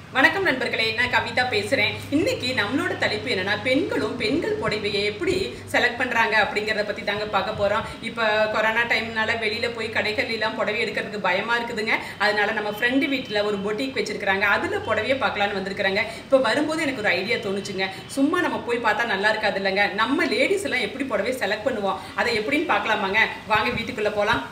வணக்கம் நண்பர்களே நான் கவிதா பேசுறேன் இன்னைக்கு நம்மளோட தலைப்பு என்னன்னா பெண்களும் பெண்கள் புடவையை எப்படி செலக்ட் பண்றாங்க அப்படிங்கறத பத்தி தாங்க பார்க்க போறோம் இப்போ கொரோனா டைம்னால வெளியில போய் கடைகள் எல்லாம் புடவை எடுக்கிறதுக்கு பயமா இருக்குதுங்க அதனால நம்ம ஃப்ரெண்டு வீட்டில் ஒரு பொட்டிக் வச்சிருக்காங்க அதுல புடவையை பார்க்கலான்னு வந்திருக்கிறாங்க இப்போ வரும்போது எனக்கு ஒரு ஐடியா தோணுச்சுங்க சும்மா நம்ம போய் பார்த்தா நல்லா இருக்காது இல்லைங்க நம்ம லேடிஸ் எல்லாம் எப்படி புடவை செலக்ட் பண்ணுவோம் அதை எப்படின்னு பார்க்கலாமாங்க வாங்க வீட்டுக்குள்ள போலாம்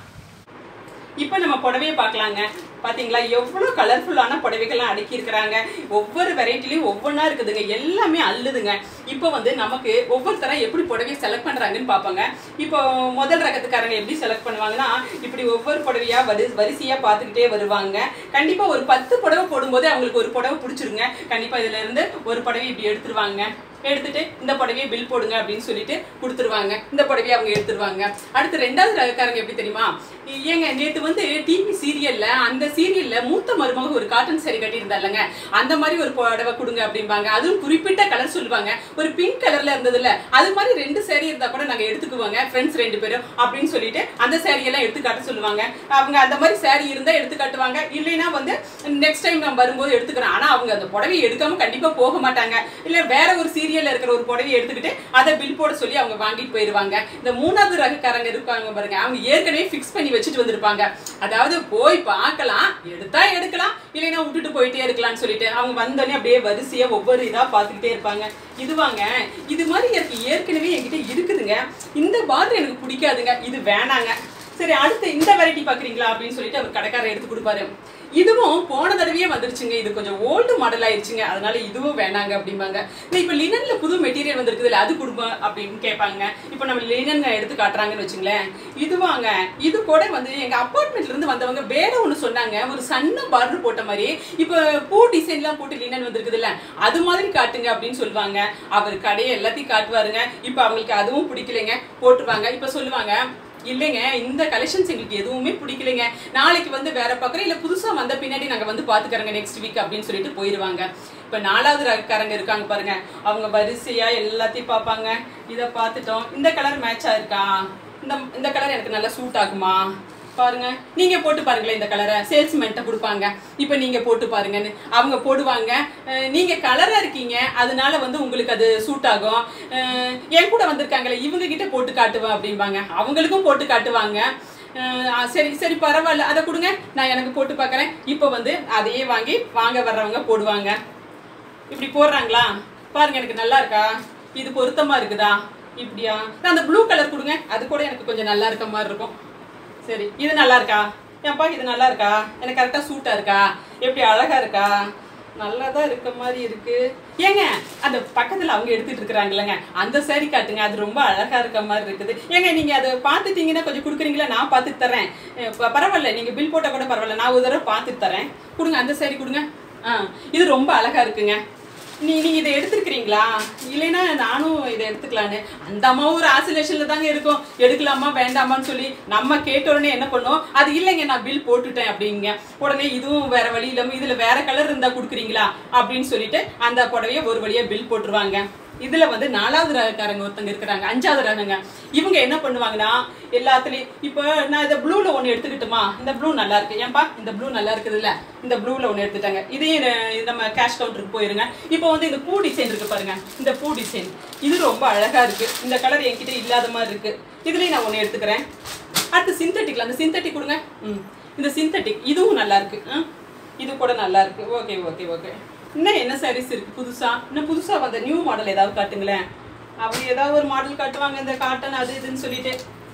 இப்போ நம்ம புடவையை பார்க்கலாங்க பாத்தீங்களா எவ்வளவு கலர்ஃபுல்லான புடவைகள்லாம் அடுக்கி இருக்கிறாங்க ஒவ்வொரு வெரைட்டிலையும் ஒவ்வொன்றா இருக்குதுங்க எல்லாமே அள்ளுதுங்க இப்போ வந்து நமக்கு ஒவ்வொருத்தரும் எப்படி புடவையை செலக்ட் பண்றாங்கன்னு பார்ப்பாங்க இப்போ முதல் ரகத்துக்காரங்க எப்படி செலக்ட் பண்ணுவாங்கன்னா இப்படி ஒவ்வொரு புடவையா வரி வரிசையா பார்த்துக்கிட்டே வருவாங்க கண்டிப்பா ஒரு பத்து புடவை போடும்போது அவங்களுக்கு ஒரு புடவை பிடிச்சிருங்க கண்டிப்பா இதுல இருந்து ஒரு புடவை இப்படி எடுத்துருவாங்க எடுத்துட்டு இந்த புடவையை பில் போடுங்க அப்படின்னு சொல்லிட்டு கொடுத்துருவாங்க இந்த புடவையை அவங்க எடுத்துருவாங்க அடுத்து ரெண்டாவது ரகக்காரங்க எப்படி தெரியுமா ஏங்க நேத்து வந்து டிவி சீரியல்ல அந்த சீரியல்ல மூத்த மருமக ஒரு காட்டன் saree கட்டியிருந்தாலங்க அந்த மாதிரி ஒரு புடவை கொடுங்க அப்படிம்பாங்க அதுவும் குறிப்பிட்ட கலர் சொல்லுவாங்க ஒரு பிங்க் கலர்ல இருந்ததுல அது மாதிரி ரெண்டு saree இருந்தா கூட நாங்க எடுத்துக்குவாங்க ஃப்ரெண்ட்ஸ் ரெண்டு பேரும் அப்படின்னு சொல்லிட்டு அந்த saree எல்லாம் எடுத்து காட்ட சொல்லுவாங்க அவங்க அந்த மாதிரி saree இருந்தா எடுத்து காட்டுவாங்க இல்லைன்னா வந்து நெக்ஸ்ட் டைம் நம்ம வரும்போது எடுத்துக்கிறோம் ஆனா அவங்க அந்த புடவையை எடுக்காம கண்டிப்பா போக மாட்டாங்க இல்ல வேற ஒரு சீரியல்ல இருக்கிற ஒரு புடவையை எடுத்துக்கிட்டு அதை பில் போட சொல்லி அவங்க வாங்கிட்டு போயிருவாங்க இந்த மூணாவது ரகக்காரங்க இருப்பாங்க பாருங்க அவங்க ஏற்கனவே ஃபிக்ஸ் பண்ணி வச்சுட்டு வந்திருப்பாங்க அதாவது போய் பார்க்கலாம் எடுத்தா எடுக்கலாம் இல்லைன்னா விட்டுட்டு போயிட்டே இருக்கலாம்னு சொல்லிட்டு அவங்க வந்தோடனே அப்படியே வரிசையா ஒவ்வொரு இதா பார்த்துக்கிட்டே இருப்பாங்க இதுவாங்க இது மாதிரி எனக்கு ஏற்கனவே என்கிட்ட இருக்குதுங்க இந்த பார்டர் எனக்கு பிடிக்காதுங்க இது வேணாங்க சரி அடுத்து இந்த வெரைட்டி பாக்குறீங்களா அப்படின்னு சொல்லிட்டு அவர் கடைக்காரர் எடுத்து கொடுப்பாரு இதுவும் போன தடவையே வந்துருச்சுங்க இது கொஞ்சம் ஓல்டு மாடல் ஆயிடுச்சுங்க அதனால இதுவும் வேணாங்க அப்படிம்பாங்க இல்லை இப்போ லினன்ல புது மெட்டீரியல் வந்திருக்குதுல்ல அது கொடுங்க அப்படின்னு கேட்பாங்க இப்போ நம்ம லினன் எடுத்து காட்டுறாங்கன்னு வச்சுங்களேன் இதுவாங்க இது கூட வந்து எங்க அப்பார்ட்மெண்ட்ல இருந்து வந்தவங்க வேற ஒண்ணு சொன்னாங்க ஒரு சன்ன பார்டர் போட்ட மாதிரி இப்போ பூ டிசைன்லாம் போட்டு லினன் வந்திருக்குதுல்ல அது மாதிரி காட்டுங்க அப்படின்னு சொல்லுவாங்க அவர் கடையை எல்லாத்தையும் காட்டுவாருங்க இப்போ அவங்களுக்கு அதுவும் பிடிக்கலைங்க போட்டுருவாங்க இப்போ சொல்லுவாங்க இல்லைங்க இந்த கலெக்ஷன்ஸ் எங்களுக்கு எதுவுமே பிடிக்கலைங்க நாளைக்கு வந்து வேற பக்கம் இல்ல புதுசா வந்த பின்னாடி நாங்க வந்து பாத்துக்கறோங்க நெக்ஸ்ட் வீக் அப்படின்னு சொல்லிட்டு போயிருவாங்க இப்ப நாலாவது ரகக்காரங்க இருக்காங்க பாருங்க அவங்க வரிசையா எல்லாத்தையும் பார்ப்பாங்க இத பார்த்துட்டோம் இந்த கலர் மேட்சா இருக்கா இந்த இந்த கலர் எனக்கு நல்லா சூட் ஆகுமா பாருங்க நீங்க போட்டு பாருங்களேன் இந்த கலரை சேல்ஸ்மேன்ட்ட கொடுப்பாங்க இப்போ நீங்க போட்டு பாருங்கன்னு அவங்க போடுவாங்க அஹ் நீங்க கலரா இருக்கீங்க அதனால வந்து உங்களுக்கு அது சூட் ஆகும் அஹ் என் கூட வந்திருக்காங்களே இவங்க கிட்ட போட்டு காட்டுவேன் அப்படிம்பாங்க அவங்களுக்கும் போட்டு காட்டுவாங்க அஹ் ஆ, சரி சரி பரவாயில்ல அதை கொடுங்க நான் எனக்கு போட்டு பார்க்கறேன் இப்போ வந்து அதையே வாங்கி வாங்க வர்றவங்க போடுவாங்க இப்படி போடுறாங்களா பாருங்க எனக்கு நல்லா இருக்கா இது பொருத்தமா இருக்குதா இப்படியா நான் அந்த ப்ளூ கலர் கொடுங்க அது கூட எனக்கு கொஞ்சம் நல்லா இருக்க மாதிரி இருக்கும் சரி இது நல்லா இருக்கா ஏன்பா இது நல்லா இருக்கா எனக்கு கரெக்டாக சூட்டாக இருக்கா எப்படி அழகா இருக்கா நல்லா தான் இருக்க மாதிரி இருக்கு ஏங்க அந்த பக்கத்தில் அவங்க எடுத்துட்டு இருக்கிறாங்களேங்க அந்த saree காட்டுங்க அது ரொம்ப அழகா இருக்க மாதிரி இருக்குது ஏங்க நீங்க அதை பார்த்துட்டீங்கன்னா கொஞ்சம் கொடுக்குறீங்களா நான் பார்த்துட்டு தரேன் அஹ் ப- பரவாயில்ல நீங்க பில் போட்டால் கூட பரவாயில்ல நான் ஒரு தடவை பார்த்துட்டு தரேன் கொடுங்க அந்த saree கொடுங்க ஆ இது ரொம்ப அழகா இருக்குங்க நீ நீங்க இதை எடுத்துருக்கிறீங்களா இல்லைன்னா நானும் இதை எடுத்துக்கலான்னு அந்த அம்மாவும் ஒரு ஆசிலேஷன்ல தாங்க இருக்கும் எடுக்கலாமா வேண்டாமான்னு சொல்லி நம்ம கேட்ட உடனே என்ன பண்ணோம் அது இல்லைங்க நான் பில் போட்டுட்டேன் அப்படிங்க உடனே இதுவும் வேற வழி இல்லாம இதுல வேற கலர் இருந்தா கொடுக்குறீங்களா அப்படின்னு சொல்லிட்டு அந்த புடவைய ஒரு வழியா பில் போட்டுருவாங்க இதுல வந்து நாலாவது ரகக்காரங்க ஒருத்தங்க இருக்கிறாங்க அஞ்சாவது ரகங்க இவங்க என்ன பண்ணுவாங்கன்னா எல்லாத்துலயும் இப்போ நான் இந்த ப்ளூல ஒண்ணு எடுத்துக்கிட்டுமா இந்த ப்ளூ நல்லா இருக்கு ஏன்பா இந்த ப்ளூ நல்லா இருக்குதுல்ல இந்த ப்ளூல ஒண்ணு எடுத்துட்டாங்க இதையும் ந- நம்ம கேஷ் கவுண்டருக்கு போயிருங்க இப்போ வந்து இந்த பூ டிசைன் இருக்கு பாருங்க இந்த பூ டிசைன் இது ரொம்ப அழகா இருக்கு இந்த கலர் என்கிட்ட இல்லாத மாதிரி இருக்கு இதுலயும் நான் ஒண்ணு எடுத்துக்கிறேன் அடுத்து சிந்தட்டிக்ல அந்த சிந்தட்டிக் கொடுங்க ம் இந்த சிந்தட்டிக் இதுவும் நல்லா இருக்கு ம். இது கூட நல்லா இருக்கு ஓகே ஓகே ஓகே இன்னும் என்ன சாரீஸ் இருக்கு புதுசா இன்னும் புதுசா வந்த நியூ மாடல் ஏதாவது காட்டுங்களேன் அவங்க ஏதாவது ஒரு மாடல் காட்டுவாங்க இந்த காட்டன் அது இதுன்னு சொல்லிட்டு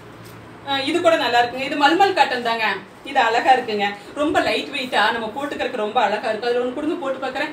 அஹ் இது கூட நல்லா இருக்குங்க இது மல்மல் காட்டன் தாங்க இது அழகா இருக்குங்க ரொம்ப லைட் வெயிட்டா நம்ம போட்டுக்கிறதுக்கு ரொம்ப அழகா இருக்கு அதுல ஒன்று கொடுங்க போட்டு பார்க்கறேன்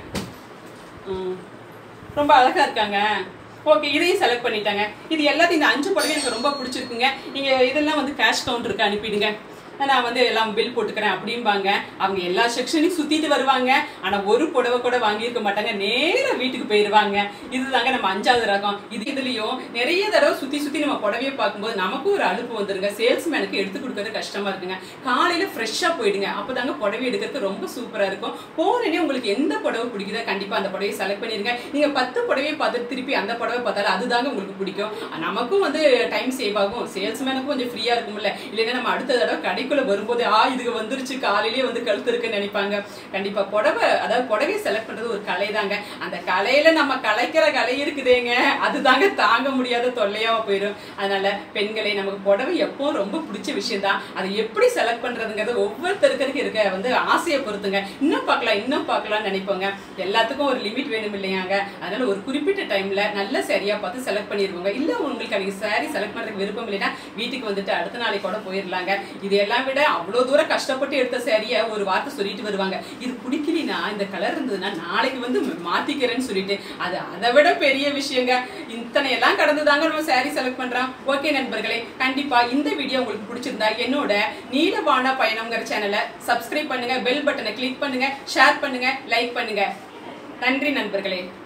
ம். ரொம்ப அழகா இருக்காங்க ஓகே இதையும் செலக்ட் பண்ணிட்டாங்க இது எல்லாத்தையும் இந்த அஞ்சு புடவை எனக்கு ரொம்ப பிடிச்சிருக்குங்க நீங்க இதெல்லாம் வந்து கேஷ் கவுண்டருக்கு அனுப்பிடுங்க நான் வந்து எல்லாம் பில் போட்டுக்கிறேன் அப்படிம்பாங்க அவங்க எல்லா செக்ஷனையும் சுத்திட்டு வருவாங்க ஆனா ஒரு புடவை கூட வாங்கியிருக்க மாட்டாங்க நேரா வீட்டுக்கு போயிருவாங்க இதுதாங்க நம்ம அஞ்சாவது ரகம் இது இதுலயும் நிறைய தடவை சுத்தி சுத்தி நம்ம புடவையை பார்க்கும்போது நமக்கும் ஒரு அலுப்பு வந்துருங்க சேல்ஸ்மேனுக்கு எடுத்து கொடுக்கறது கஷ்டமா இருக்குங்க காலையில ஃப்ரெஷ்ஷா போயிடுங்க அப்பதாங்க புடவை எடுக்கிறது ரொம்ப சூப்பரா இருக்கும் போனே உங்களுக்கு எந்த புடவை பிடிக்குதோ கண்டிப்பா அந்த புடவையை செலக்ட் பண்ணிருங்க நீங்க பத்து புடவையை பார்த்து திருப்பி அந்த புடவை பார்த்தாலும் அதுதாங்க உங்களுக்கு பிடிக்கும் நமக்கும் வந்து டைம் சேவ் ஆகும் சேல்ஸ்மேனுக்கும் கொஞ்சம் ஃப்ரீயா இருக்கும்ல இல்லைன்னா நம்ம அடுத்த தடவை கடைக்கு வீட்டுக்குள்ள வரும்போது ஆ இதுக்கு வந்துருச்சு காலையிலேயே வந்து கழுத்து இருக்குன்னு நினைப்பாங்க கண்டிப்பா புடவை அதாவது புடவையை செலக்ட் பண்றது ஒரு கலை தாங்க அந்த கலையில நம்ம கலைக்கிற கலை இருக்குதேங்க அதுதாங்க தாங்க முடியாத தொல்லையா போயிடும் அதனால பெண்களை நமக்கு புடவை எப்பவும் ரொம்ப பிடிச்ச விஷயம் தான் அதை எப்படி செலக்ட் பண்றதுங்கிறது ஒவ்வொருத்தருக்கு இருக்க வந்து ஆசையை பொறுத்துங்க இன்னும் பார்க்கலாம் இன்னும் பார்க்கலாம்னு நினைப்போங்க எல்லாத்துக்கும் ஒரு லிமிட் வேணும் இல்லையாங்க அதனால ஒரு குறிப்பிட்ட டைம்ல நல்ல சரியா பார்த்து செலக்ட் பண்ணிடுவோங்க இல்ல உங்களுக்கு அன்னைக்கு சாரி செலக்ட் பண்றதுக்கு விருப்பம் இல்லைன்னா வீட்டுக்கு வந்துட்டு அடுத்த நாளைக்கு கூட போயிடலாங்க இது எல்லாம் விட அவ்வளவு தூரம் கஷ்டப்பட்டு எடுத்த சாரிய ஒரு வார்த்தை சொல்லிட்டு வருவாங்க இது பிடிக்கலினா இந்த கலர் இருந்ததுன்னா நாளைக்கு வந்து மாத்திக்கிறேன்னு சொல்லிட்டு அது அதை விட பெரிய விஷயங்க இத்தனை எல்லாம் கடந்து தாங்க நம்ம சாரி செலக்ட் பண்றோம் ஓகே நண்பர்களே கண்டிப்பா இந்த வீடியோ உங்களுக்கு பிடிச்சிருந்தா என்னோட நீலவான பயணம்ங்கிற சேனலை சப்ஸ்கிரைப் பண்ணுங்க பெல் பட்டனை கிளிக் பண்ணுங்க ஷேர் பண்ணுங்க லைக் பண்ணுங்க நன்றி நண்பர்களே